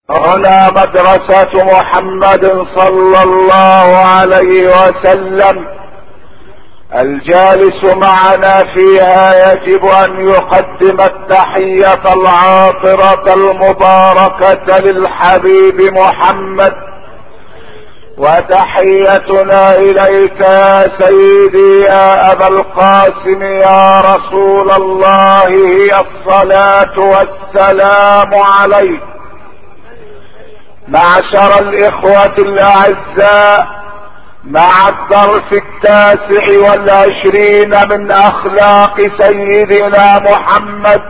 هنا مدرسة محمد صلى الله عليه وسلم الجالس معنا فيها يجب ان يقدم التحية العاطرة المباركة للحبيب محمد وتحيتنا اليك يا سيدي يا ابا القاسم يا رسول الله هي الصلاة والسلام عليك معشر الاخوة الاعزاء مع الدرس التاسع والعشرين من اخلاق سيدنا محمد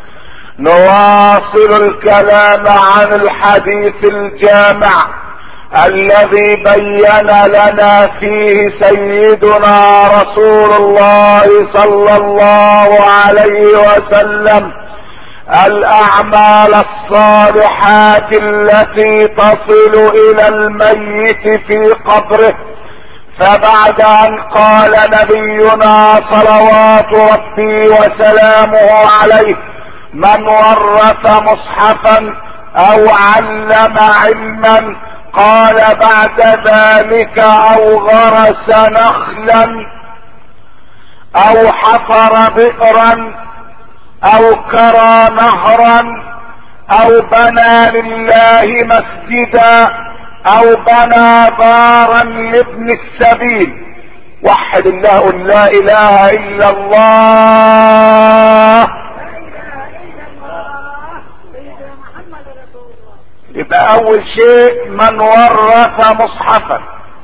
نواصل الكلام عن الحديث الجامع الذي بين لنا فيه سيدنا رسول الله صلى الله عليه وسلم الاعمال الصالحات التي تصل الى الميت في قبره فبعد ان قال نبينا صلوات ربي وسلامه عليه من ورث مصحفا او علم علما قال بعد ذلك او غرس نخلا او حفر بئرا او كرى نهرا او بنى لله مسجدا او بنى دارا لابن السبيل وحد الله قل لا اله الا الله يبقى اول شيء من ورث مصحفا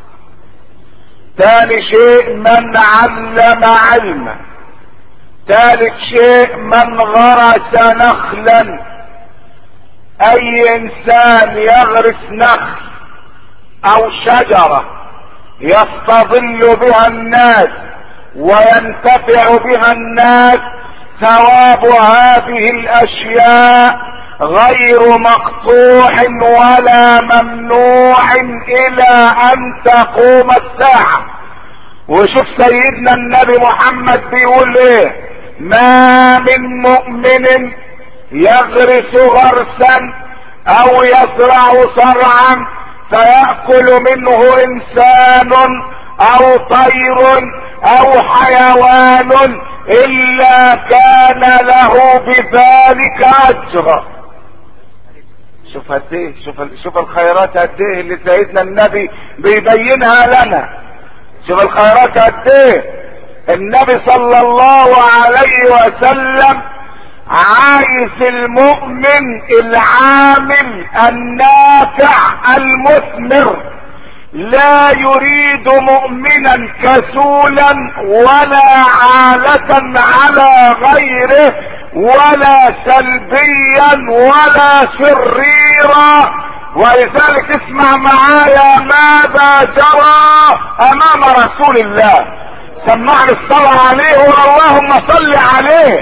ثاني شيء من علم علما ثالث شيء من غرس نخلا اي انسان يغرس نخل او شجرة يستظل بها الناس وينتفع بها الناس ثواب هذه الاشياء غير مقطوع ولا ممنوع الى ان تقوم الساعة وشوف سيدنا النبي محمد بيقول ايه ما من مؤمن يغرس غرسا او يزرع زرعا فيأكل منه انسان او طير او حيوان الا كان له بذلك اجر شوف قد ايه شوف شوف الخيرات قد ايه اللي سيدنا النبي بيبينها لنا شوف الخيرات قد ايه النبي صلى الله عليه وسلم عايز المؤمن العامل النافع المثمر لا يريد مؤمنا كسولا ولا عالة على غيره ولا سلبيا ولا شريرا ولذلك اسمع معايا ماذا جرى امام رسول الله سمعني الصلاة عليه اللهم صل عليه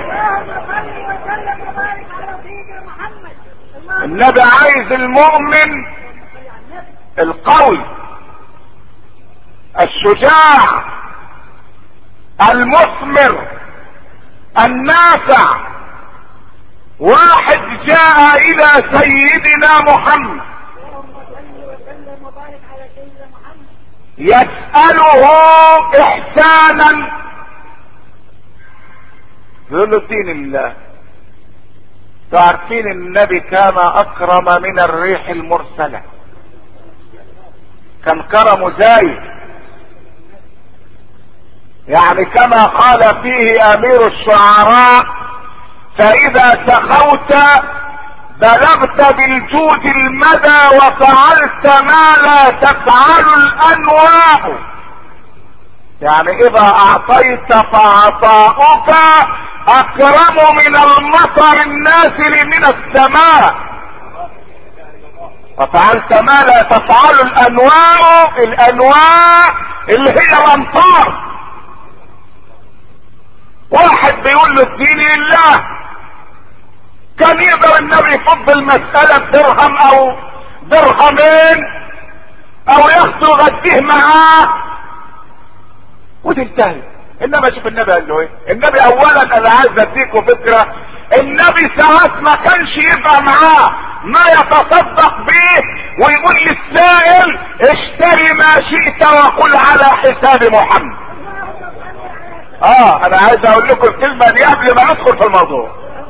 النبي عايز المؤمن القوي الشجاع المثمر النافع واحد جاء الى سيدنا محمد يسأله احسانا يقول له دين الله تعرفين النبي كان اكرم من الريح المرسلة كان كرمه زايد يعني كما قال فيه امير الشعراء فاذا سخوت بلغت بالجود المدى وفعلت ما لا تفعل الانواع يعني اذا اعطيت فعطاؤك اكرم من المطر النازل من السماء وفعلت ما لا تفعل الانواع الانواع اللي هي الامطار واحد بيقول له الدين لله كان يقدر النبي يفض المسألة بدرهم او درهمين او ياخده يغديه معاه وتنتهي انما شوف النبي قال له ايه النبي اولا انا عايز اديكم فكرة النبي ساعات ما كانش يبقى معاه ما يتصدق به ويقول للسائل اشتري ما شئت وقل على حساب محمد اه انا عايز اقول لكم الكلمة دي قبل ما ندخل في الموضوع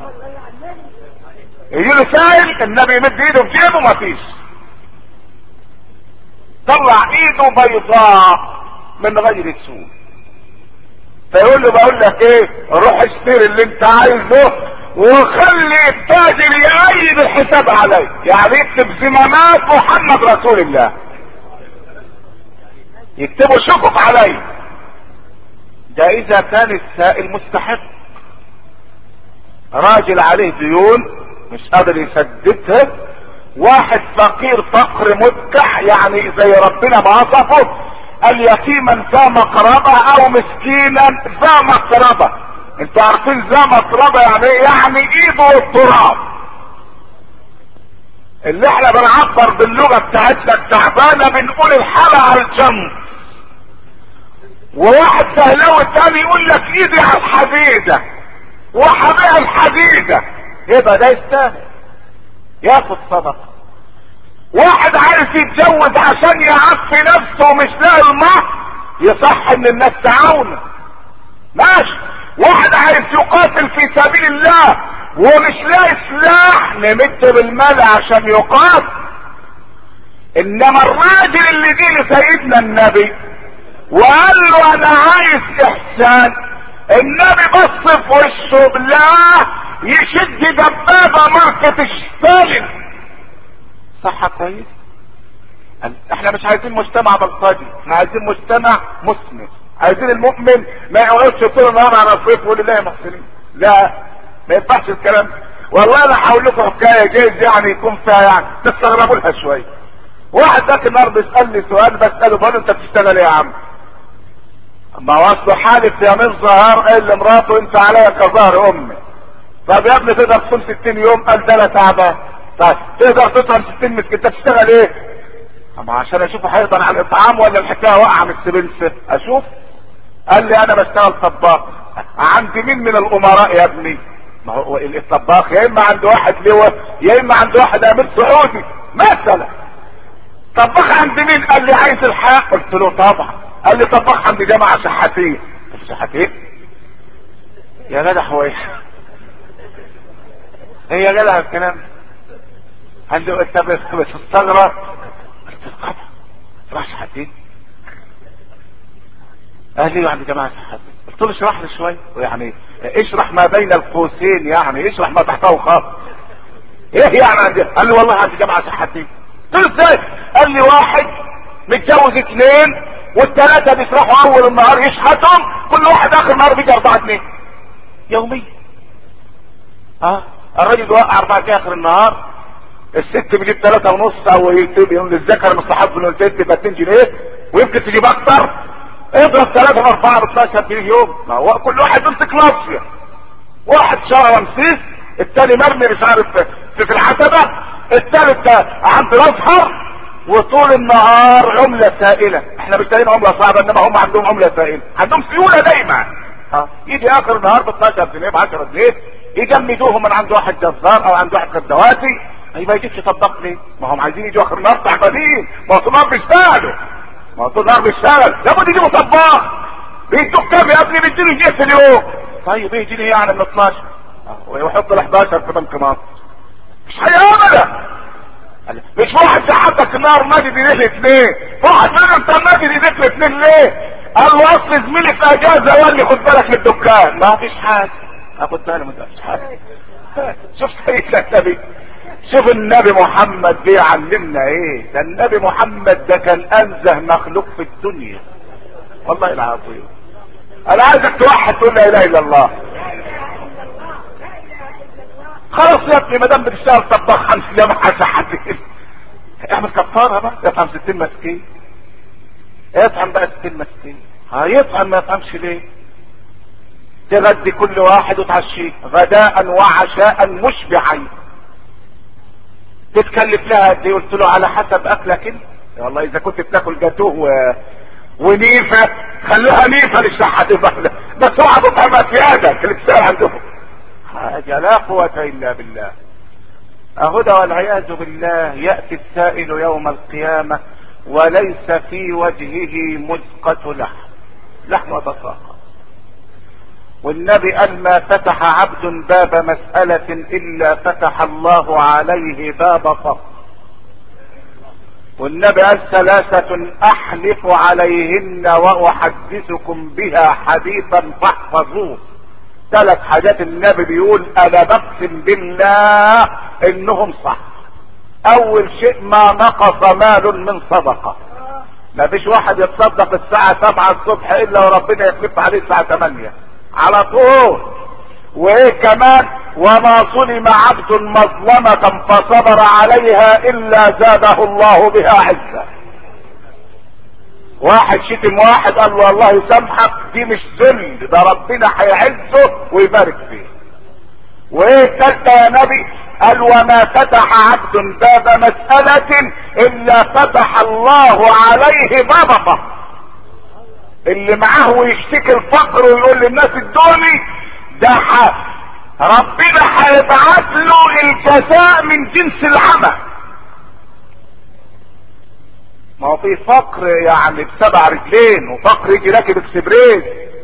يجي له سائل النبي يمد ايده في جيبه مفيش طلع ايده بيضاء من غير سوء فيقول له بقول لك ايه روح اشتري اللي انت عايزه وخلي التاجر يأيد الحساب عليه يعني يكتب زمامات محمد رسول الله يكتبوا شكك عليه ده اذا كان السائل مستحق راجل عليه ديون مش قادر يسددها واحد فقير فقر مدكح يعني زي ربنا ما وصفه اليتيما ذا مقربة او مسكينا ذا مقربة انتوا عارفين ذا مقربة يعني ايه يعني ايده التراب اللي احنا بنعبر باللغة بتاعتنا التعبانة بنقول الحالة على الجنب وواحد سهلاوي تاني يقول لك ايدي على الحديدة وحبيع الحديدة يبقى ده يستاهل ياخد صدقة واحد عايز يتجوز عشان يعفي نفسه ومش لاقي المهر يصح ان الناس تعاونه ماشي واحد عايز يقاتل في سبيل الله ومش لاقي سلاح نمد بالمال عشان يقاتل انما الراجل اللي جه لسيدنا النبي وقال له انا عايز احسان النبي بص في وشه بالله يشد دبابه ماركه ستالين صح كويس احنا مش عايزين مجتمع بلطجي احنا عايزين مجتمع مسلم عايزين المؤمن ما يقعدش طول النهار على الصيف ويقول الله محسنين لا ما ينفعش الكلام والله انا هقول لكم حكايه جايز يعني يكون فيها يعني تستغربوا لها شويه واحد ذاك النهار بيسالني سؤال بساله بقول انت بتشتغل ايه يا عم ما هو اصله حالف يا من ظهر قال لمراته انت عليا كظهر امي طب يا ابني تقدر تصوم 60 يوم قال ده انا تعبان طيب تقدر تطعم 60 مسكين انت بتشتغل ايه؟ اما عشان اشوفه هيقدر على الاطعام ولا الحكايه واقعه من السبنسه اشوف قال لي انا بشتغل طباخ عند مين من الامراء يا ابني؟ ما هو الطباخ يا اما عند واحد لواء يا اما عند واحد امير سعودي مثلا طباخ عند مين؟ قال لي عايز الحق قلت له طبعا قال لي طباخ عند جامعه شحاتيه شحاتيه؟ يا جدع هو ايه؟ هي يا جدع الكلام قال له انت بتستغرب قلت له طبعا راح شحاتين قال لي عند جماعه شحاتين قلت له اشرح لي شويه يعني اشرح ما بين القوسين يعني اشرح ما تحته خط ايه يعني عندي قال لي والله عند جماعه شحاتين قلت له ازاي قال لي واحد متجوز اثنين والثلاثه بيسرحوا اول النهار يشحتهم كل واحد اخر النهار بيجي 4 جنيه يوميا اه الراجل وقع 4 جنيه اخر النهار الست بتجيب ثلاثة ونص او يقول للذكر مستحب من الست تبقى 2 جنيه ويمكن تجيب اكتر اضرب ثلاثة في اربعة ب 12 جنيه يوم ما هو كل واحد يمسك ناصية واحد شهر رمسيس التاني مرمي مش عارف في, في الحسبة التالت ده عند الازهر وطول النهار عملة سائلة احنا مش لاقيين عملة صعبة انما هم عندهم عملة سائلة عندهم سيولة دايما ها يجي اخر النهار ب 12 جنيه ب 10 جنيه يجمدوهم من عند واحد جزار او عند واحد خدواتي اي ما يجيبش طباخ ليه؟ ما هم عايزين يجوا اخر النهار تعبانين ما هو طول النهار بيشتغلوا ما هو طول النهار بيشتغل لابد يجيبوا طباخ بيدوك كام يا ابني بيديني جنيه في اليوم طيب ايه جنيه يعني من 12 ويحط ال 11 في بنك مصر مش هيعملها مش واحد سحبك النهار ماجد يديك اثنين واحد منهم انت ماجد يديك اثنين ليه؟ قال له اصل زميلي في اجازه وقال لي خد بالك من الدكان ما فيش حاجه اخد بالي ما فيش حاجه شوف سيدنا النبي شوف النبي محمد بيعلمنا ايه ده النبي محمد ده كان انزه مخلوق في الدنيا والله العظيم انا عايزك توحد تقول لا اله الا الله خلاص يا ابني ما دام بتشتغل طباخ خمس ايام حاجه اعمل كفاره بقى يطعم 60 مسكين يطعم بقى 60 مسكين هيطعم ما يطعمش ليه تغدي كل واحد وتعشيه غداء وعشاء مشبعين تتكلف لها قد ايه قلت له على حسب اكلك انت والله اذا كنت بتاكل جاتوه و... ونيفه خلوها نيفه للشحات بس اوعى تطعمها في يدك اللي بتشتغل عندهم حاجه لا قوه الا بالله اهدى والعياذ بالله يأتي السائل يوم القيامة وليس في وجهه مزقة لحم لحم بصاقة والنبي قال ما فتح عبد باب مسألة الا فتح الله عليه باب فقر والنبي قال ثلاثة احلف عليهن واحدثكم بها حديثا فاحفظوه ثلاث حاجات النبي بيقول انا بقسم بالله انهم صح اول شيء ما نقص مال من صدقة ما فيش واحد يتصدق الساعة سبعة الصبح الا وربنا يخلف عليه الساعة ثمانية على طول وايه كمان وما ظلم عبد مظلمة فصبر عليها الا زاده الله بها عزة واحد شتم واحد قال له الله يسامحك دي مش ذل ده ربنا هيعزه ويبارك فيه وايه الثالثه يا نبي قال وما فتح عبد باب مسألة الا فتح الله عليه باب فقر اللي معاه ويشتكي الفقر ويقول للناس ادوني ده حق ربنا هيبعت له الجزاء من جنس العمل ما هو في فقر يعني بسبع رجلين وفقر يجي راكب اكسبريس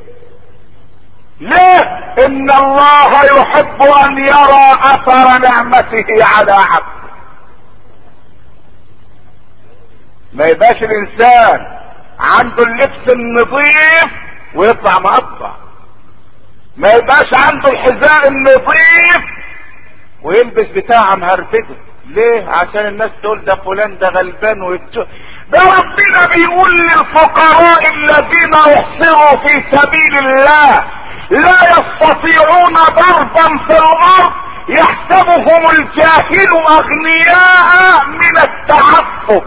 ليه ان الله يحب ان يرى اثر نعمته على عبده ما يبقاش الانسان عنده اللبس النظيف ويطلع مقطع ما يبقاش عنده الحذاء النظيف ويلبس بتاع مهرفده ليه عشان الناس تقول ده فلان ده غلبان ويتشو ده ربنا بيقول للفقراء الذين احصروا في سبيل الله لا يستطيعون ضربا في الارض يحسبهم الجاهل اغنياء من التعفف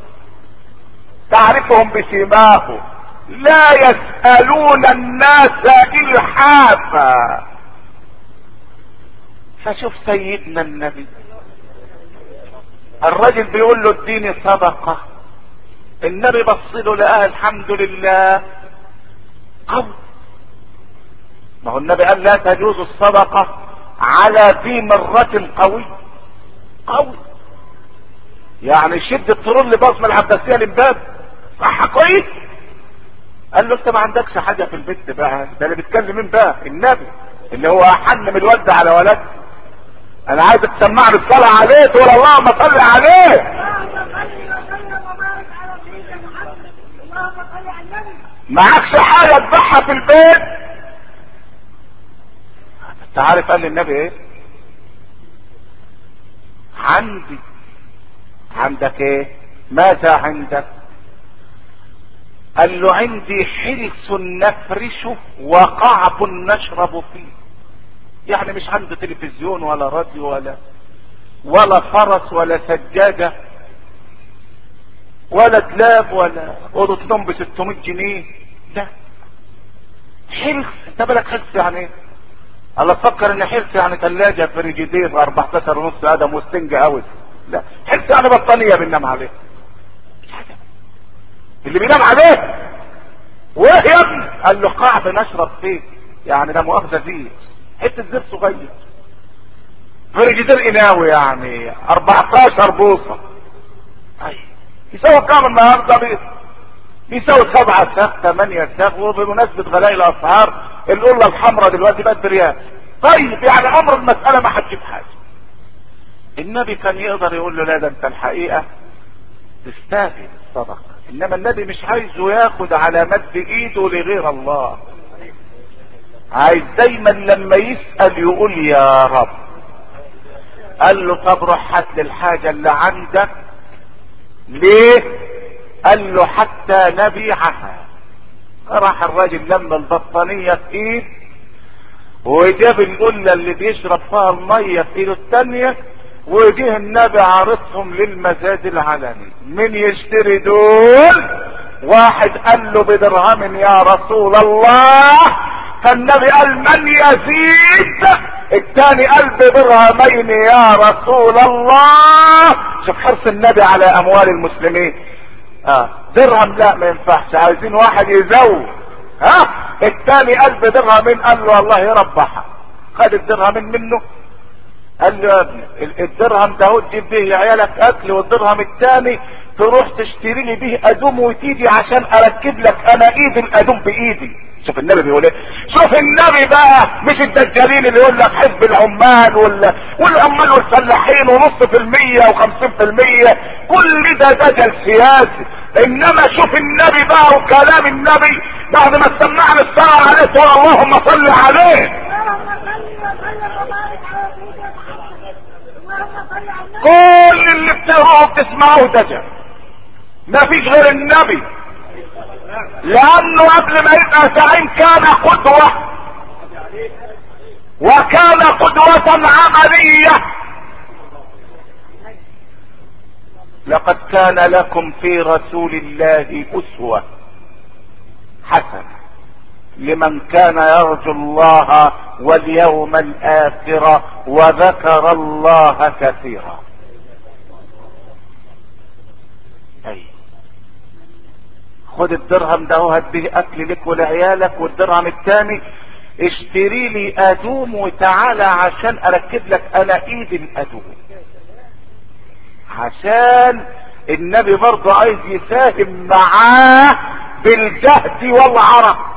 تعرفهم بسيماهم لا يسألون الناس الحافا فشوف سيدنا النبي الرجل بيقول له اديني صدقة النبي بص له لقاه الحمد لله قوي ما هو النبي قال لا تجوز الصدقة على ذي مرة قوي قوي يعني شد الطرون لبصم العباسية للباب صح كويس قال له انت ما عندكش حاجة في البيت بقى ده اللي بيتكلم مين بقى النبي اللي هو احن من الوالد على ولد انا عايزك تسمعني الصلاة عليه تقول اللهم صل عليه معكش حاجة تبيعها في البيت انت عارف قال للنبي ايه عندي عندك ايه ماذا عندك قال له عندي حرص نفرشه وقعب نشرب فيه يعني مش عنده تلفزيون ولا راديو ولا ولا فرس ولا سجادة ولا دلاب ولا اوضه نوم ب 600 جنيه لا حرص انت بالك حرص يعني ايه؟ الله تفكر ان حرص يعني ثلاجة فريجيدير 14 ونص ادم وستنج هاوس لا حرص يعني بطانية بننام عليه اللي بينام عليه وايه يا ابني قال له قعب نشرب فيه يعني ده مؤاخذة فيه حتة زر صغير فريجيدير قناوي يعني 14 بوصة اي يساوي كام النهارده بيت بيساوي سبعة ساق ثمانية ساق وبمناسبة غلاء الاسعار القلة الحمراء دلوقتي بقت بريال طيب يعني امر المسألة ما هتجيب حاجة النبي كان يقدر يقول له لا ده انت الحقيقة تستاهل الصدقة انما النبي مش عايزه ياخد على مد ايده لغير الله عايز دايما لما يسأل يقول يا رب قال له طب روح هات لي الحاجة اللي عندك ليه قال له حتى نبيعها راح الراجل لما البطانية في ايد وجاب القلة اللي بيشرب فيها المية في ايده التانية وجه النبي عارضهم للمزاد العلني من يشتري دول واحد قال له بدرهم يا رسول الله فالنبي قال من يزيد الثاني قال بدرهمين يا رسول الله شوف حرص النبي على اموال المسلمين اه درهم لا ما ينفعش عايزين واحد يزود ها الثاني قال بدرهمين قال له الله يربحها خد الدرهمين منه قال له يا ابني الدرهم ده تجيب به لعيالك اكل والدرهم الثاني تروح تشتري لي به ادوم وتيجي عشان اركب لك انا ايد الادوم بايدي شوف النبي بيقول ايه شوف النبي بقى مش الدجالين اللي يقول لك حزب العمال ولا والعمال والفلاحين ونص في المية وخمسين في المية كل ده دجل سياسي انما شوف النبي بقى وكلام النبي بعد ما سمعنا الصلاة عليه تقول اللهم صل عليه كل اللي بتقروه بتسمعوه دجل ما فيش غير النبي لانه قبل ما يبقى زعيم كان قدوة وكان قدوة عملية لقد كان لكم في رسول الله اسوة حسنة لمن كان يرجو الله واليوم الاخر وذكر الله كثيرا اي خد الدرهم ده وهات به اكل لك ولعيالك والدرهم الثاني اشتري لي ادوم وتعالى عشان اركب لك انا ايد الادوم عشان النبي برضه عايز يساهم معاه بالجهد والعرق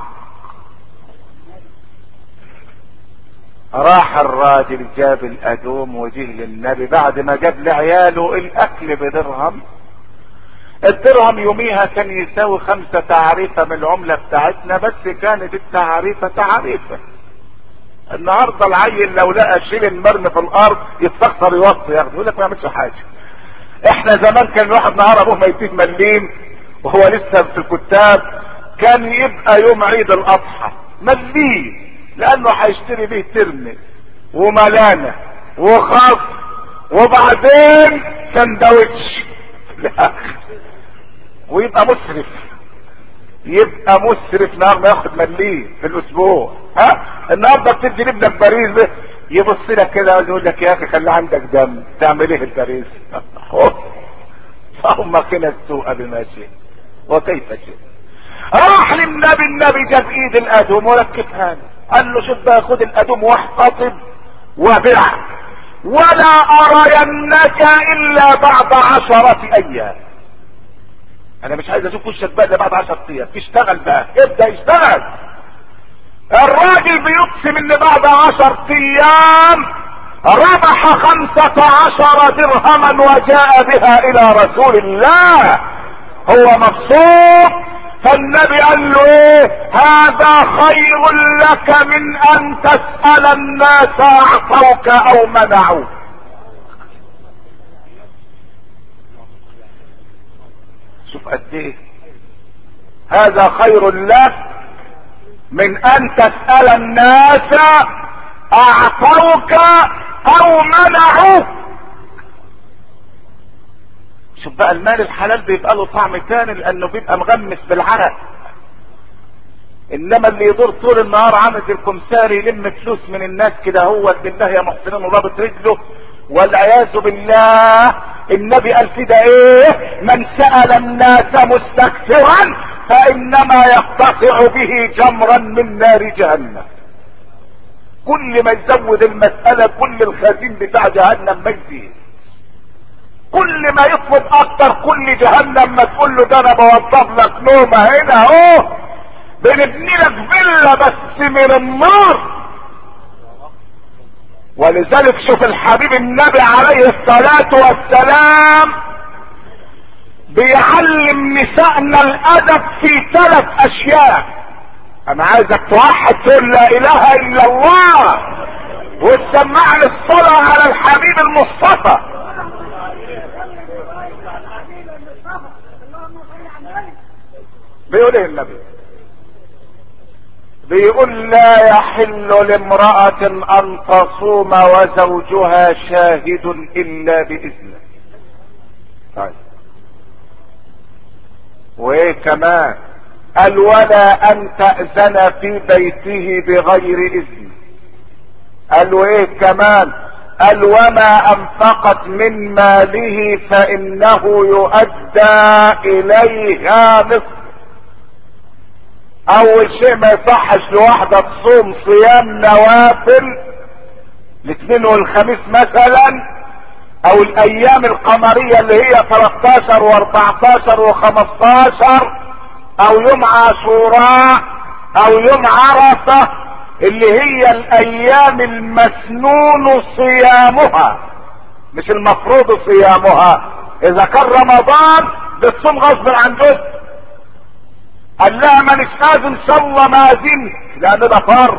راح الراجل جاب الادوم وجه للنبي بعد ما جاب لعياله الاكل بدرهم الدرهم يوميها كان يساوي خمسة تعريفة من العملة بتاعتنا بس كانت التعريفة تعريفة النهاردة العيل لو لقى شيل مرمي في الارض يستخسر يوصي ياخده يقول لك ما يعملش حاجة احنا زمان كان الواحد نهار ابوه ما يديه مليم وهو لسه في الكتاب كان يبقى يوم عيد الاضحى مليم لانه هيشتري به ترمي وملانة وخاص وبعدين سندوتش ويبقى مسرف يبقى مسرف نهار ما ياخد مليم في الاسبوع ها النهارده بتدي لابنك باريزه يبص لك كده يقول لك يا اخي خلي عندك دم تعمل ايه الباريز فهم كنا السوء بما شئ وكيف شئ راح للنبي النبي جاب ايد الادوم وركبها له قال له شوف بقى خد الادوم واحتطب وبع ولا ارينك الا بعد عشرة ايام انا مش عايز اشوف وشك بقى بعد عشرة ايام اشتغل بقى ابدا اشتغل الراجل بيقسم ان بعد عشر ايام ربح خمسة عشر درهما وجاء بها الى رسول الله هو مبسوط فالنبي قال له ايه هذا خير لك من ان تسأل الناس اعطوك او منعوك شوف قد ايه هذا خير لك من ان تسأل الناس اعطوك او منعوك شوف بقى المال الحلال بيبقى له طعم تاني لانه بيبقى مغمس بالعرق انما اللي يدور طول النهار عامل الكمساري يلم فلوس من الناس كده هو بالله يا محسنين ورابط رجله والعياذ بالله النبي قال كده ايه من سأل الناس مستكثرا فانما يقتطع به جمرا من نار جهنم كل ما يزود المسألة كل الخزين بتاع جهنم ما يزيد كل ما يطلب اكتر كل جهنم ما تقول له ده انا بوضب لك نومة هنا اهو بنبني لك فيلا بس من النار ولذلك شوف الحبيب النبي عليه الصلاة والسلام بيعلم نسائنا الادب في ثلاث اشياء انا عايزك توحد تقول لا اله الا الله وتسمعني الصلاة على الحبيب المصطفى بيقول ايه النبي بيقول لا يحل لامرأة ان تصوم وزوجها شاهد الا باذنه طيب وايه كمان قال ولا ان تأذن في بيته بغير اذن قال وايه كمان قال وما انفقت من ماله فانه يؤدى اليها نصف اول شيء ما يصحش لواحدة تصوم صيام نوافل الاثنين والخميس مثلا او الايام القمرية اللي هي 13 و14 و15 او يوم عاشوراء او يوم عرفة اللي هي الايام المسنون صيامها مش المفروض صيامها اذا كان رمضان بتصوم غصب عن جزء قال لها مانيش قادر ان شاء الله ما زنت لان ده فرض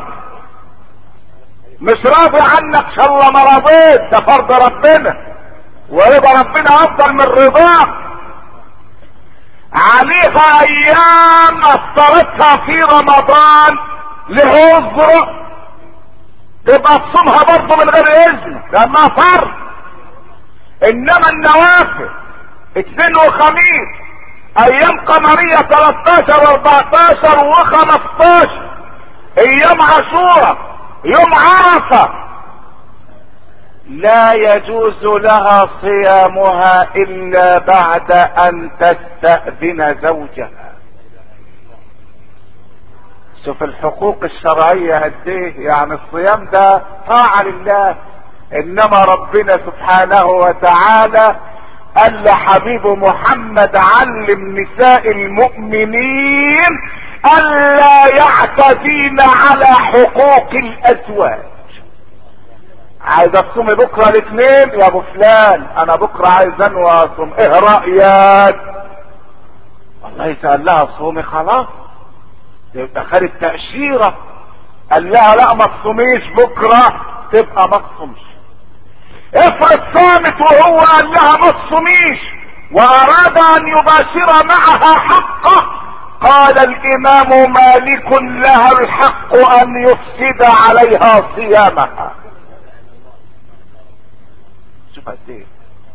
مش راضي عنك ان شاء الله ما رضيت ده فرض ربنا ورضا ربنا افضل من رضاك عليها ايام افطرتها في رمضان لعذر تبقى تصومها برضه من غير اذن لانها فرض انما النوافل اثنين وخميس ايام قمرية 13 14 و15 ايام عاشوراء يوم عرفة لا يجوز لها صيامها الا بعد ان تستأذن زوجها شوف الحقوق الشرعية قد ايه يعني الصيام ده طاعة لله انما ربنا سبحانه وتعالى قال لحبيب محمد علم نساء المؤمنين الا يعتدين على حقوق الازواج عايز اصومي بكره الاثنين يا ابو فلان انا بكره عايز انوي اصوم ايه رايك والله يسال لها صومي خلاص يبقى خدت تاشيره قال لها لا ما تصوميش بكره تبقى ما تصومش افرض صامت وهو قال لها ما تصوميش واراد ان يباشر معها حقه قال الامام مالك لها الحق ان يفسد عليها صيامها شوف قد ايه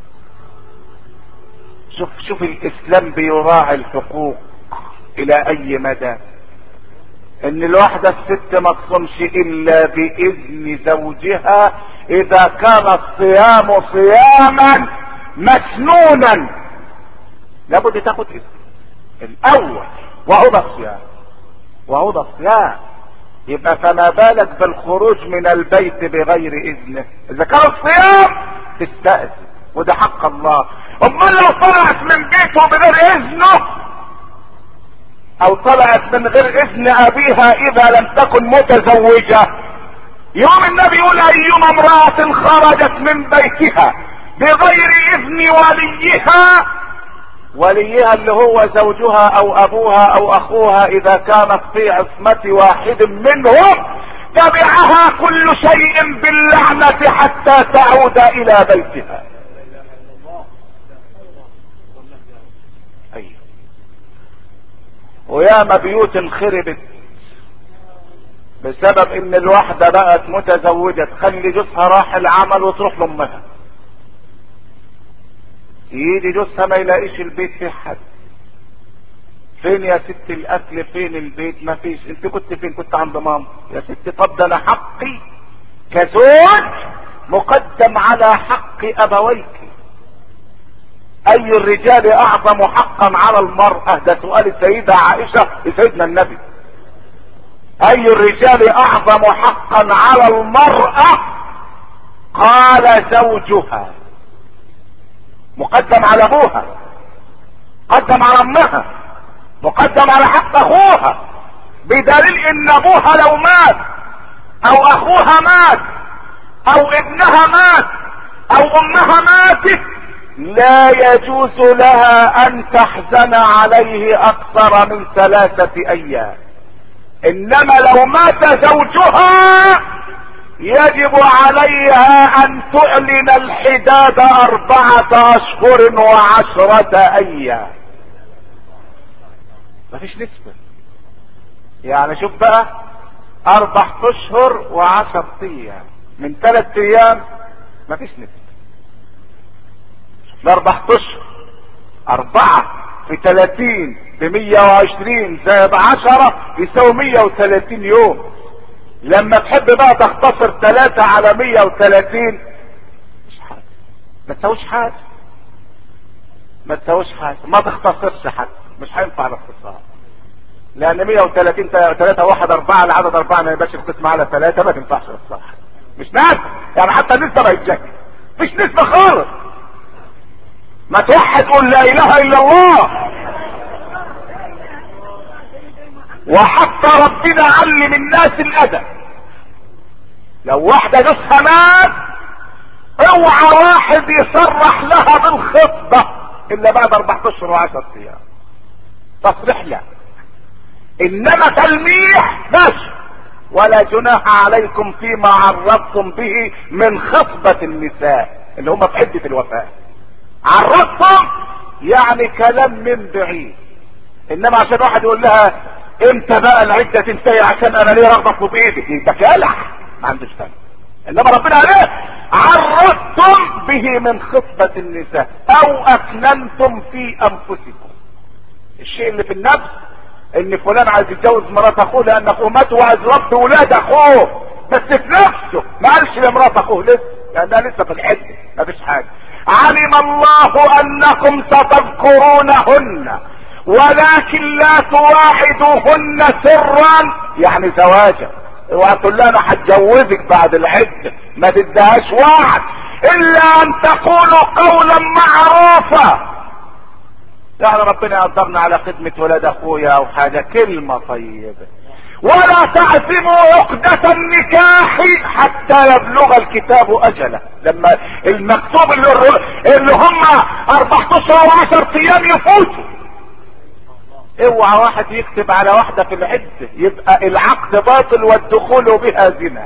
شوف شوف الاسلام بيراعي الحقوق الى اي مدى ان الواحدة الست ما تصومش الا باذن زوجها اذا كان الصيام صياما مسنونا لابد تاخد اذن الاول وهو ده الصيام وهو ده الصيام يبقى فما بالك بالخروج من البيت بغير اذنه اذا كان الصيام تستأذن وده حق الله امال لو طلعت من بيته بغير اذنه او طلعت من غير اذن ابيها اذا لم تكن متزوجة يوم النبي يقول ايما امرأة خرجت من بيتها بغير اذن وليها وليها اللي هو زوجها او ابوها او اخوها اذا كانت في عصمة واحد منهم تبعها كل شيء باللعنة حتى تعود الى بيتها ايوه وياما بيوت خربت بسبب ان الواحدة بقت متزوجة تخلي جوزها راح العمل وتروح لامها يجي جوزها ما يلاقيش البيت فيه حد فين يا ست الاكل فين البيت ما فيش انت كنت فين كنت عند ماما يا ست طب ده انا حقي كزوج مقدم على حق ابويك اي الرجال اعظم حقا على المرأة ده سؤال السيدة عائشة لسيدنا النبي اي الرجال اعظم حقا على المرأة قال زوجها مقدم على ابوها قدم على امها مقدم على حق اخوها بدليل ان ابوها لو مات او اخوها مات او ابنها مات او امها ماتت لا يجوز لها ان تحزن عليه اكثر من ثلاثة ايام انما لو مات زوجها يجب عليها ان تعلن الحداد اربعة اشهر وعشرة ايام مفيش نسبة يعني شوف بقى اربع اشهر وعشر ايام من ثلاث ايام مفيش نسبة الاربع اشهر اربعة في ثلاثين بمية وعشرين زائد عشرة يساوي مية وثلاثين يوم لما تحب بقى تختصر ثلاثة على مية وثلاثين مش حاجة ما تساويش حاجة ما تساويش حاجة ما تختصرش حاجة مش هينفع الاختصار لان 130 3 1 4 العدد 4 ما يبقاش القسم على 3 ما تنفعش الصح مش ناس يعني حتى النسبة ما يتجاهل مفيش نسبة خالص ما توحد قول لا اله الا الله وحتى ربنا علم الناس الادب لو واحدة جوزها مات اوعى واحد يصرح لها بالخطبة الا بعد اربع اشهر وعشر ايام تصريح لا انما تلميح ماشي ولا جناح عليكم فيما عرضتم به من خطبة النساء اللي هم في عدة الوفاة عرضتم يعني كلام من بعيد انما عشان واحد يقول لها امتى بقى العدة تنتهي عشان انا ليه رغبة بايدك يبقى كالح ما عندوش فهم انما ربنا عليه عرضتم به من خطبة النساء او اكننتم في انفسكم الشيء اللي في النفس ان فلان عايز يتجوز مرات اخوه لان اخوه مات وعايز رب ولاد اخوه بس في نفسه ما قالش لمرات اخوه لسه لانها لسه في الحد ما فيش حاجه علم الله انكم ستذكرونهن ولكن لا تواعدوهن سرا يعني زواجا اوعى تقول لها انا هتجوزك بعد العده ما تديهاش وعد الا ان تقولوا قولا معروفا يعني ربنا يقدرنا على خدمة ولاد اخويا او حاجة كلمة طيبة ولا تعزموا عقدة النكاح حتى يبلغ الكتاب اجله لما المكتوب اللي, اللي هم اربع اشهر وعشر ايام يفوتوا اوعى واحد يكتب على واحدة في العدة يبقى العقد باطل والدخول بها زنا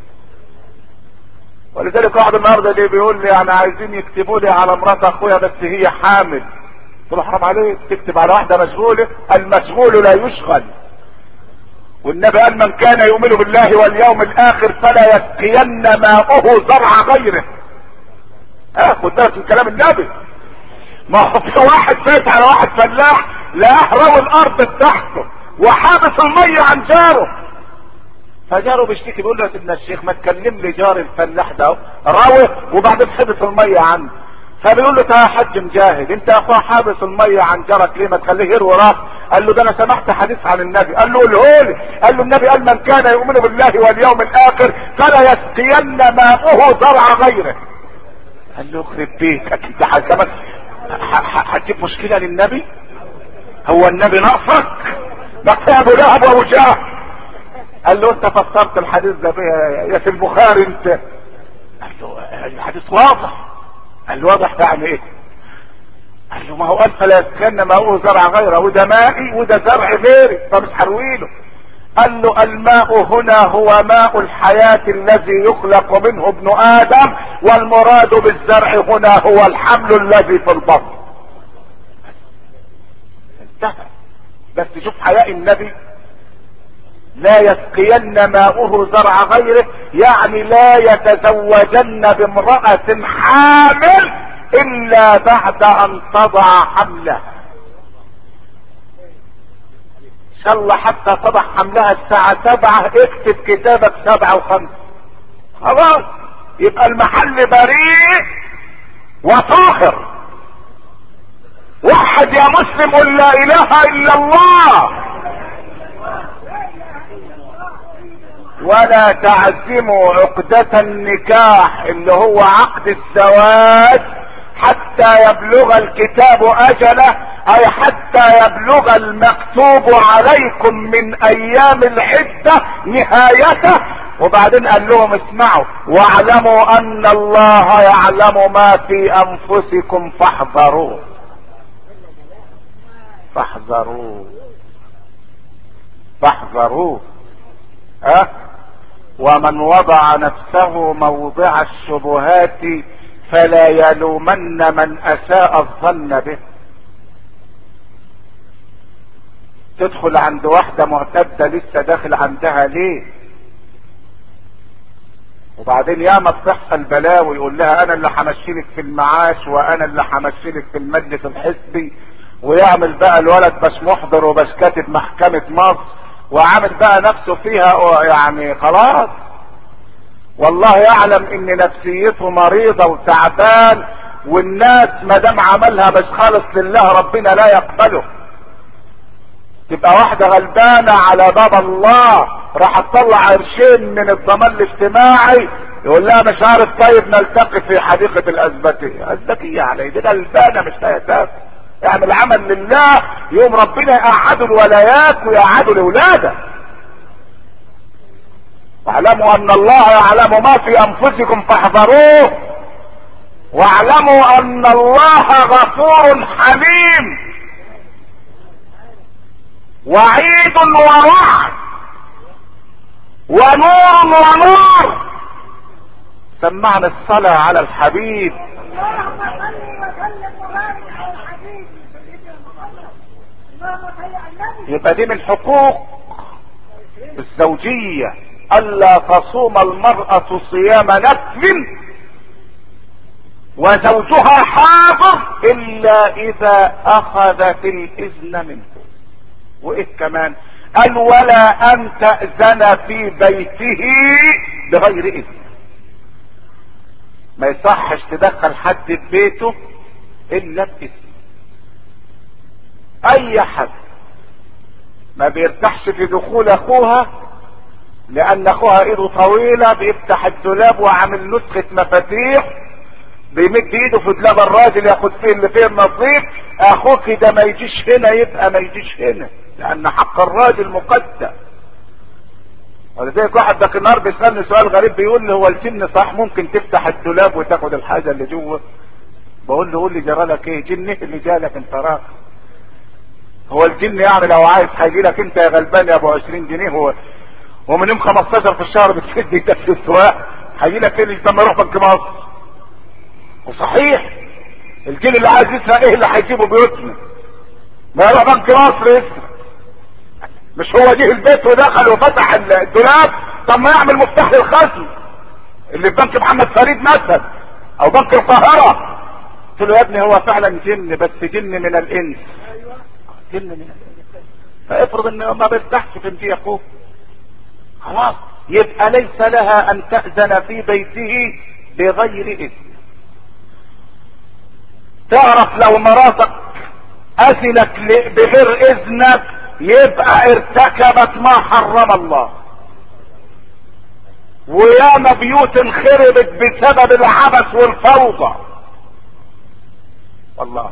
ولذلك واحد النهارده اللي بيقول لي انا عايزين يكتبوا لي على مرات اخويا بس هي حامل قلت له حرام عليك تكتب على واحدة مشغولة المشغول لا يشغل والنبي قال من كان يؤمن بالله واليوم الاخر فلا يسقين ماؤه زرع غيره ها خد بالك من كلام النبي ما هو في واحد فات على واحد فلاح لقاه روى الارض بتاعته وحابس المية عن جاره فجاره بيشتكي بيقول له يا سيدنا الشيخ ما تكلم لي جار الفلاح ده روى وبعدين حبس المية عنه فبيقول له يا حج مجاهد انت يا اخويا حابس الميه عن جارك ليه ما تخليه يروي راس قال له ده انا سمعت حديث عن النبي قال له قوله لي قال له النبي قال من كان يؤمن بالله واليوم الاخر فلا يسقين ماؤه زرع غيره قال له يخرب بيتك انت كمان هتجيب مشكله للنبي هو النبي ناقصك ده ابو لهب وابو جهل قال له انت فسرت الحديث ده يا في البخاري انت قال له الحديث واضح قال له واضح يعني ايه قال له ما هو قال فلا يسكن ماؤه زرع غيره وده مائي وده زرع غيري فمش هرويله قال له الماء هنا هو ماء الحياة الذي يخلق منه ابن ادم والمراد بالزرع هنا هو الحمل الذي في البطن انتهى بس شوف حياء النبي لا يسقين ماؤه زرع غيره يعني لا يتزوجن بامرأة حامل الا بعد ان تضع حملها ان شاء الله حتى تضع حملها الساعة سبعة اكتب كتابك سبعة وخمسة خلاص يبقى المحل بريء وطاهر وحد يا مسلم قل لا اله الا الله ولا تعزموا عقدة النكاح اللي هو عقد الزواج حتى يبلغ الكتاب اجله اي حتى يبلغ المكتوب عليكم من ايام العدة نهايته وبعدين قال لهم اسمعوا واعلموا ان الله يعلم ما في انفسكم فاحذروه فاحذروه فاحذروه ها أه؟ ومن وضع نفسه موضع الشبهات فلا يلومن من اساء الظن به تدخل عند واحدة معتدة لسه داخل عندها ليه وبعدين ياما بتحصل بلاوي يقول لها انا اللي همشيلك في المعاش وانا اللي همشيلك في المجلس الحزبي ويعمل بقى الولد باش محضر وباش كاتب محكمة مصر وعامل بقى نفسه فيها يعني خلاص والله يعلم ان نفسيته مريضة وتعبان والناس ما دام عملها مش خالص لله ربنا لا يقبله تبقى واحدة غلبانة على باب الله راح تطلع قرشين من الضمان الاجتماعي يقول لها مش عارف طيب نلتقي في حديقة الازبكية ازبكية علي دي غلبانة مش هيتاكل اعمل عمل لله يوم ربنا يقعدوا الولايات ويقعدوا الاولادة واعلموا ان الله يعلم ما في انفسكم فاحذروه واعلموا ان الله غفور حليم وعيد ووعد ونور ونور سمعنا الصلاة على الحبيب اللهم صل وسلم وبارك على الحبيب سيدنا محمد اللهم صل على النبي يبقى دي من حقوق الزوجية الا تصوم المرأة صيام نفل وزوجها حاضر الا اذا اخذت الاذن منه وايه كمان قال ولا ان تأذن في بيته بغير اذن ما يصحش تدخل حد في بيته الا باذن اي حد ما بيرتاحش في دخول اخوها لان اخوها ايده طويلة بيفتح الدولاب وعامل نسخة مفاتيح بيمد ايده في دولاب الراجل ياخد فيه اللي فيه النصيب اخوك ده ما يجيش هنا يبقى ما يجيش هنا لان حق الراجل مقدم ولذلك واحد ده النهار بيسالني سؤال غريب بيقول لي هو الجن صح ممكن تفتح الدولاب وتاخد الحاجه اللي جوه بقول له قول لي جرى لك ايه جن إيه اللي جالك انت راك هو الجن يعني لو عايز هيجي لك انت يا غلبان يا ابو 20 جنيه هو ومن يوم 15 في الشهر بتسد ايدك في السواق هيجي لك ايه لما يروح بنك مصر وصحيح الجن اللي عايز يسرق ايه اللي هيجيبه بيوتنا ما يروح بنك مصر يسرق مش هو جه البيت ودخل وفتح الدولاب طب ما يعمل مفتاح للخزن اللي في بنك محمد فريد مثلا او بنك القاهرة قلت له يا ابني هو فعلا جن بس جن من الانس جن من الانس فافرض انه ما بيرتاحش في انتي اخوه خلاص يبقى ليس لها ان تأذن في بيته بغير اذن تعرف لو مراتك اذنت بغير اذنك يبقى ارتكبت ما حرم الله وياما بيوت انخربت بسبب العبث والفوضى والله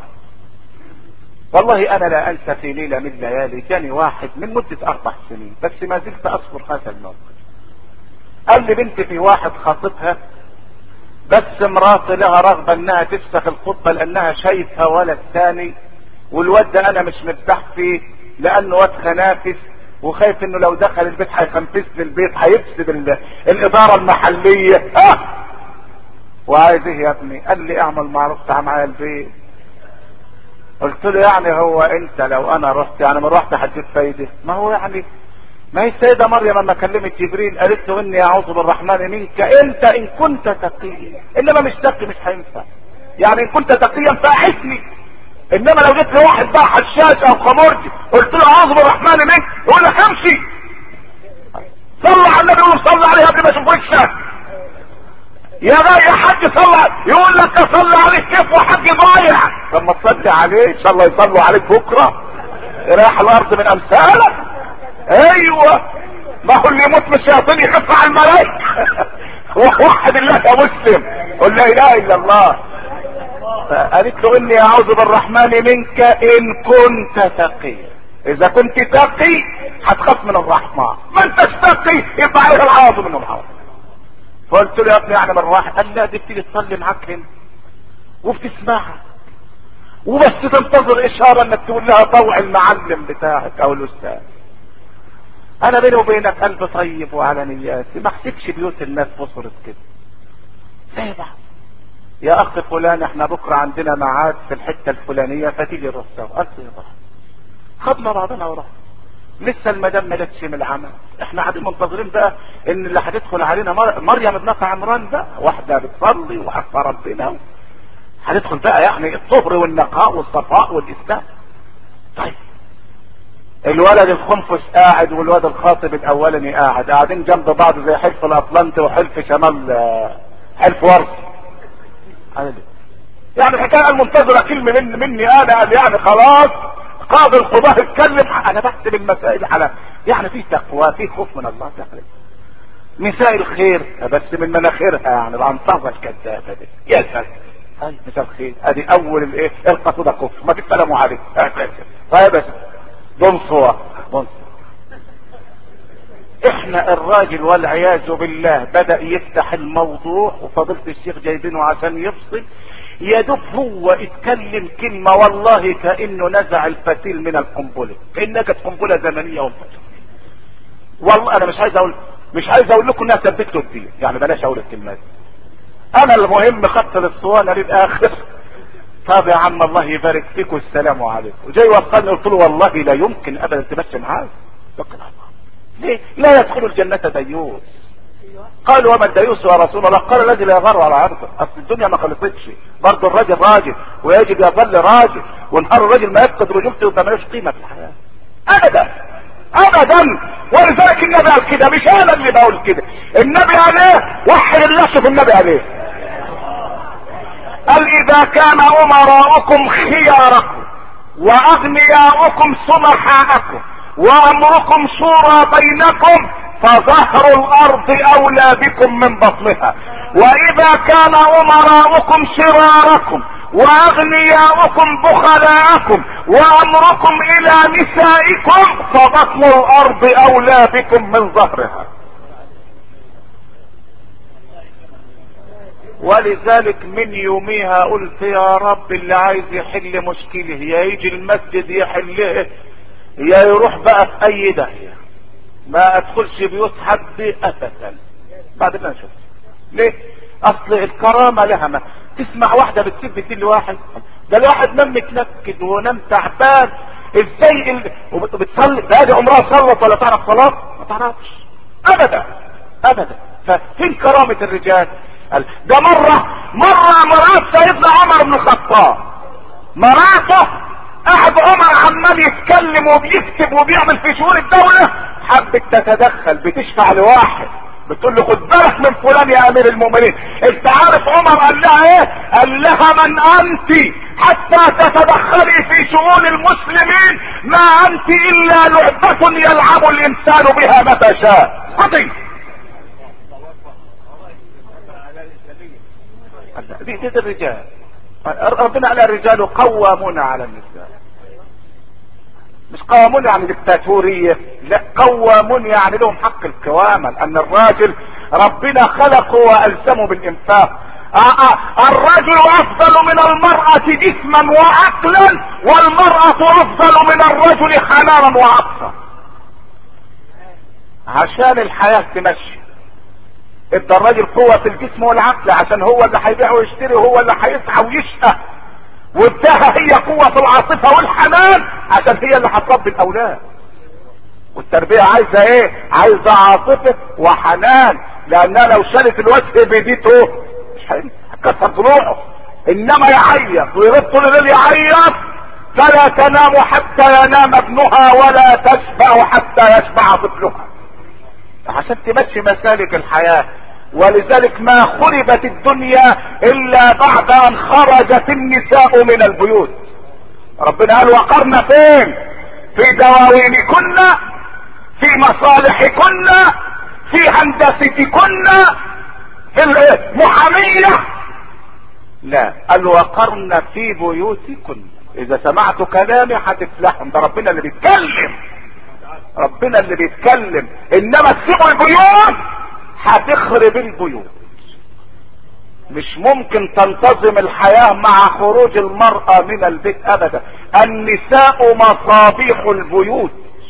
والله انا لا انسى في ليله من الليالي جاني واحد من مده اربع سنين بس ما زلت اذكر هذا الموقف قال لي بنتي في واحد خاطبها بس مراتي لها رغبه انها تفسخ الخطبه لانها شايفه ولد ثاني والواد ده انا مش مرتاح فيه لانه واد خنافس وخايف انه لو دخل البيت هيخنفس لي البيت هيفسد ال- الاداره المحليه اه وعايز ايه يا ابني قال لي اعمل معروف تعال معايا البيت قلت له يعني هو انت لو انا رحت يعني ما رحت هتجيب فايده ما هو يعني ما هي السيدة مريم لما كلمت جبريل قالت له اني اعوذ بالرحمن منك انت ان كنت تقيا انما مش تقي مش هينفع يعني ان كنت تقيا فاحسني انما لو جيت لواحد بقى حشاش او خمرجي قلت له اعوذ بالرحمن منك يقول لك امشي صلى على النبي وصلى عليه قبل ما اشوف وشك يا غاية يا حاج صلى يقول لك اصلي عليك كيف وحاج ضايع طب ما تصلي عليه ان شاء الله يصلوا عليك بكره رايح الارض من امثالك ايوه ما هو اللي يموت من الشياطين يخف على الملائكه وحد الله يا مسلم قل لا اله الا الله فقالت له اني اعوذ بالرحمن منك ان كنت تقي اذا كنت تقي هتخاف من الرحمن ما انتش تقي يبقى عليك العوض من العوض فقلت له يا ابني يعني من واحد قال لا دي بتيجي تصلي معاك هنا وبتسمعها وبس تنتظر اشاره انك تقول لها طوع المعلم بتاعك او الاستاذ انا بيني وبينك قلب طيب وعلى نياتي ما احسبش بيوت الناس وصلت كده زي بعض يا اخ فلان احنا بكره عندنا ميعاد في الحته الفلانيه فتيجي نروح سوا قلت يا بعض خدنا بعضنا ورحنا لسه المدام ما جاتش من العمل احنا قاعدين منتظرين بقى ان اللي هتدخل علينا مر... مريم ابنة عمران بقى واحده بتصلي وعارفه ربنا هتدخل بقى يعني الطهر والنقاء والصفاء والاسلام طيب الولد الخنفس قاعد والولد الخاطب الاولاني قاعد قاعدين جنب بعض زي حلف الاطلنطي وحلف شمال آه، حلف ورس يعني الحكايه المنتظره كلمه من مني انا قال يعني خلاص قاضي القضاء اتكلم انا بحسب المسائل على يعني في تقوى في خوف من الله تعالى مساء الخير بس من مناخيرها يعني العنطزه الكذابه دي يا سلام طيب مساء الخير ادي اول الايه القصيده كفر ما تتكلموا عليه طيب بس بنصوة بنصوة احنا الراجل والعياذ بالله بدأ يفتح الموضوع وفضيلة الشيخ جايبينه عشان يفصل يا دوب هو اتكلم كلمة والله كأنه نزع الفتيل من القنبلة كأنها كانت قنبلة زمنية والفتيل والله انا مش عايز اقول مش عايز اقول لكم انها ثبتته كتير يعني بلاش اقول الكلمات انا المهم خدت الاسطوانة للاخر طب يا عم الله يبارك فيك والسلام عليكم وجاي وصلني قلت له والله لا يمكن ابدا تمشي معاه توكل على الله ليه لا يدخل الجنة ديوس قال وما الديوس يا رسول الله قال الذي لا يغار على عرضه اصل الدنيا ما خلصتش برضه الراجل راجل ويجب يظل راجل ونهار الراجل ما يفقد رجولته يبقى ملوش قيمه في الحياه ابدا ابدا ولذلك النبي قال كده مش انا اللي بقول كده النبي عليه وحد الله شوف النبي عليه قال اذا كان امراؤكم خياركم واغنياؤكم سمحاءكم وامركم شورى بينكم فظهر الارض اولى بكم من بطنها واذا كان امراؤكم شراركم واغنياؤكم بخلاءكم وامركم الى نسائكم فبطن الارض اولى بكم من ظهرها ولذلك من يوميها قلت يا رب اللي عايز يحل مشكله يا يجي المسجد يحله يا يروح بقى في اي داهية ما ادخلش بيوت حد ابدا بعد ما نشوف ليه اصل الكرامة لها ما تسمع واحدة بتسيب الدين لواحد ده الواحد نام متنكد ونام تعبان ازاي ال... وبتصلي ده دي عمرها صلت ولا تعرف صلاة ما تعرفش ابدا ابدا ففين كرامة الرجال ده مرة مرة مرات سيدنا عمر بن الخطاب مراته قاعد عمر عمال يتكلم وبيكتب وبيعمل في شؤون الدولة حبت تتدخل بتشفع لواحد بتقول له خد بالك من فلان يا امير المؤمنين انت عارف عمر قال لها ايه قال لها من انت حتى تتدخلي في شؤون المسلمين ما انت الا لعبة يلعب الانسان بها متى شاء خطي دي دي الرجال ربنا على الرجال قوامون على النساء مش قوامون يعني دكتاتورية لا قوامون يعني لهم حق القوامة لان الراجل ربنا خلقه والزمه بالانفاق آه آه الرجل افضل من المرأة جسما وعقلا والمرأة افضل من الرجل حنانا وعطفا عشان الحياة تمشي ادى الراجل قوة الجسم والعقل عشان هو اللي هيبيع ويشتري وهو اللي هيسعى ويشقى واداها هي قوة العاطفة والحنان عشان هي اللي هتربي الاولاد والتربية عايزة ايه عايزة عاطفة وحنان لانها لو شالت الوجه بايديته مش هتكسر ضلوعه انما يعيط ويرد طول الليل يعيط فلا تنام حتى ينام ابنها ولا تشبع حتى يشبع طفلها عشان تمشي مسالك الحياة ولذلك ما خربت الدنيا الا بعد ان خرجت النساء من البيوت ربنا قال وقرن فين في دواوينكن في مصالحكن في هندستكن في المحامية لا قال وقرن في بيوتكن اذا سمعت كلامي هتفلحهم ده ربنا اللي بيتكلم ربنا اللي بيتكلم انما تسيبوا البيوت هتخرب البيوت مش ممكن تنتظم الحياة مع خروج المرأة من البيت ابدا النساء مصابيح البيوت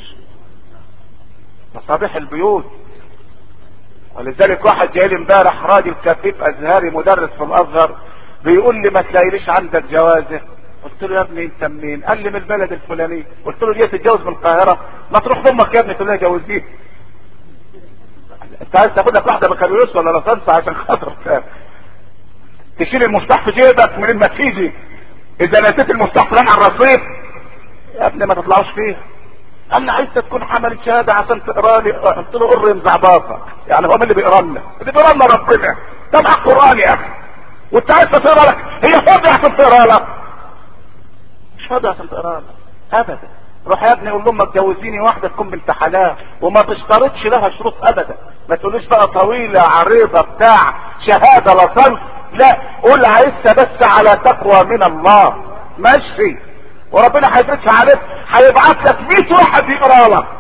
مصابيح البيوت ولذلك واحد جاي لي امبارح راجل كفيف ازهري مدرس في الازهر بيقول لي ما تلاقيليش عندك جوازه قلت له يا ابني انت منين قال لي من البلد الفلاني قلت له ليه تتجوز من القاهره ما تروح لامك يا ابني تقول لها جوزيه انت عايز تاخد لك واحده بكالوريوس ولا لصنصة عشان خاطر تشيل المفتاح في جيبك منين ما تيجي اذا نسيت المفتاح فلان على الرصيف يا ابني ما تطلعوش فيها قال لي عايز تكون حملت شهاده عشان تقرا لي قلت له قر مزعباطك يعني هو مين اللي بيقرا لنا اللي بيقرا لنا ربنا تبع القران يا اخي وانت عايز تقرا لك هي فاضيه عشان تقرا لك مش فاضي عشان تقرا لك ابدا روح يا ابني قول لامك جوزيني واحده تكون بنت حلال وما تشترطش لها شروط ابدا ما تقولوش بقى طويلة عريضة بتاع شهادة لصنف لا قول عايزها بس على تقوى من الله ماشي وربنا هيدرسها عليك هيبعت لك 100 واحد يقرا لك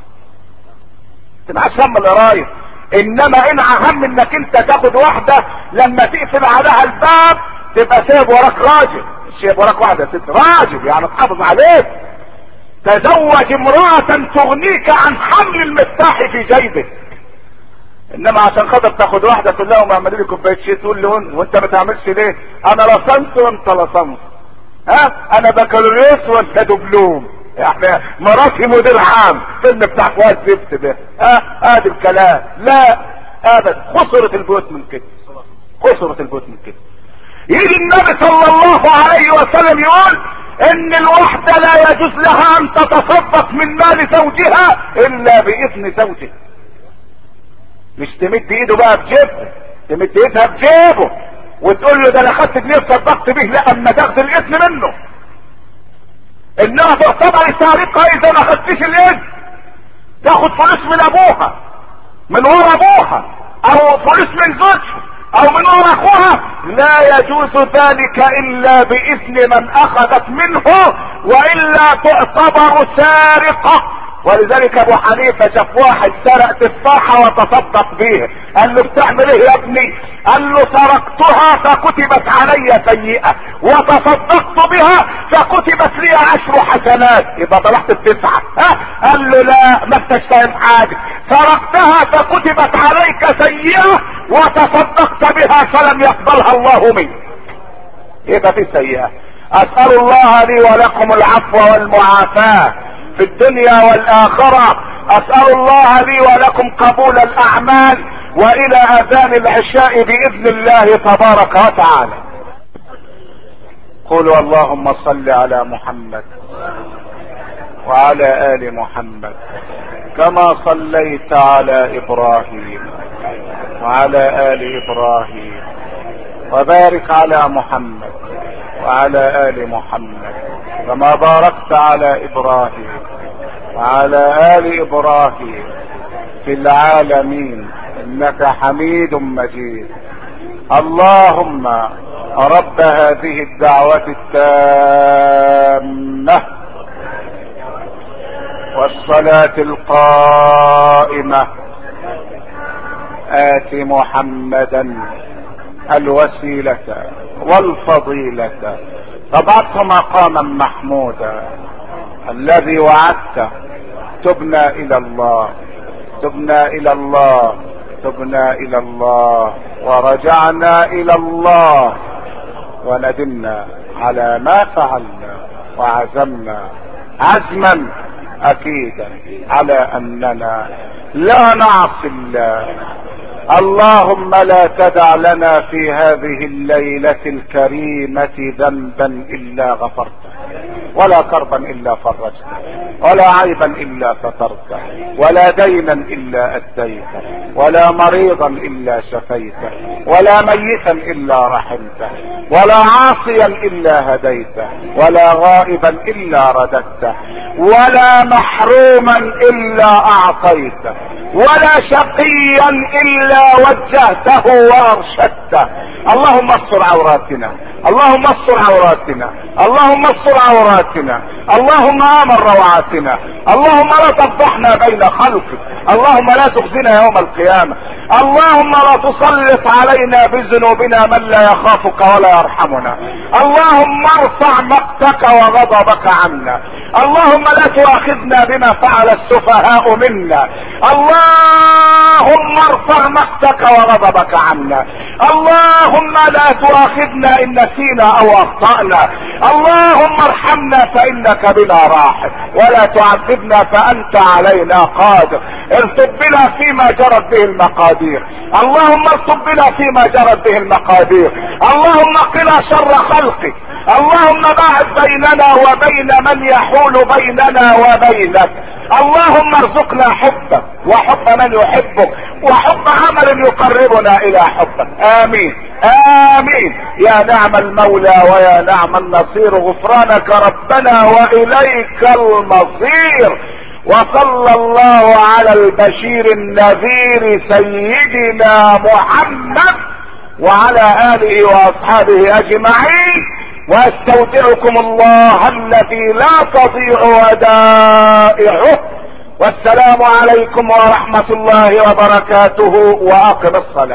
تبقاش هم القرايه انما ان اهم انك انت تاخد واحده لما تقفل عليها الباب تبقى سايب وراك راجل مش سايب وراك واحده ست راجل يعني تحافظ عليك تزوج امرأة تغنيك عن حمل المفتاح في جيبك انما عشان خاطر تاخد واحدة تقول لهم اعملي لي كوباية شاي تقول لي وانت ما تعملش ليه انا لصمت وانت لصمت ها انا بكالوريوس وانت دبلوم احنا مراتي مدير عام فيلم بتاع فؤاد زفت ده ها ادي الكلام لا ابدا خسرت البيوت من كده خسرت البيوت من كده يجي النبي صلى الله عليه وسلم يقول ان الوحدة لا يجوز لها ان تتصدق من مال زوجها الا باذن زوجها مش تمد ايده بقى بجيبه تمد ايدها بجيبه وتقول له ده انا خدت جنيه صدقت به لا اما تاخد الاذن منه انها تعتبر سارقة اذا ما خدتش الاذن تاخد فلوس من ابوها من ورا ابوها او فلوس من زوجها او من ورا اخوها لا يجوز ذلك الا باذن من اخذت منه والا تعتبر سارقة ولذلك ابو حنيفه شاف واحد سرق تفاحه وتصدق به قال له بتعمل ايه يا ابني قال له سرقتها فكتبت علي سيئه وتصدقت بها فكتبت لي عشر حسنات يبقى طلعت التسعه ها قال له لا ما انتش فاهم حاجه سرقتها فكتبت عليك سيئه وتصدقت بها فلم يقبلها الله منك يبقى في سيئه اسال الله لي ولكم العفو والمعافاه في الدنيا والاخرة اسأل الله لي ولكم قبول الاعمال والى اذان العشاء باذن الله تبارك وتعالى قولوا اللهم صل على محمد وعلى ال محمد كما صليت على ابراهيم وعلى ال ابراهيم وبارك على محمد وعلى ال محمد كما باركت على ابراهيم وعلى ال ابراهيم في العالمين انك حميد مجيد اللهم رب هذه الدعوة التامة والصلاة القائمة آت محمدا الوسيلة والفضيلة فبعث مقاما محمودا الذي وعدت تبنا الى الله تبنا الى الله تبنا الى الله ورجعنا الى الله وندمنا على ما فعلنا وعزمنا عزما اكيدا على اننا لا نعصي الله اللهم لا تدع لنا في هذه الليلة الكريمة ذنبا الا غفرته ولا كربا الا فرجته ولا عيبا الا سترته ولا دينا الا اديته ولا مريضا الا شفيته ولا ميتا الا رحمته ولا عاصيا الا هديته ولا غائبا الا رددته ولا محروما الا اعطيته ولا شقيا الا وجهته وارشدته اللهم استر عوراتنا اللهم استر عوراتنا اللهم استر عوراتنا اللهم امن روعاتنا اللهم لا تفضحنا بين خلقك اللهم لا تخزنا يوم القيامة اللهم لا تسلط علينا بذنوبنا من لا يخافك ولا يرحمنا اللهم ارفع مقتك وغضبك عنا اللهم لا تؤاخذنا بما فعل السفهاء منا اللهم ارفع مقتك وغضبك عنا اللهم لا تؤاخذنا ان نسينا او اخطأنا اللهم ارحمنا فانك بنا راحم ولا تعذبنا فانت علينا قادر ارتب بنا فيما جرت به المقادير اللهم ارتب بنا فيما جرت به المقادير اللهم قنا شر خلقك اللهم باعد بيننا وبين من يحول بيننا وبينك اللهم ارزقنا حبك وحب من يحبك وحب عمل يقربنا الى حبك امين امين يا نعم المولى ويا نعم النصير غفرانك ربنا واليك المصير وصلى الله على البشير النذير سيدنا محمد وعلى اله واصحابه اجمعين واستودعكم الله الذي لا تضيع ودائعه والسلام عليكم ورحمة الله وبركاته واقم الصلاة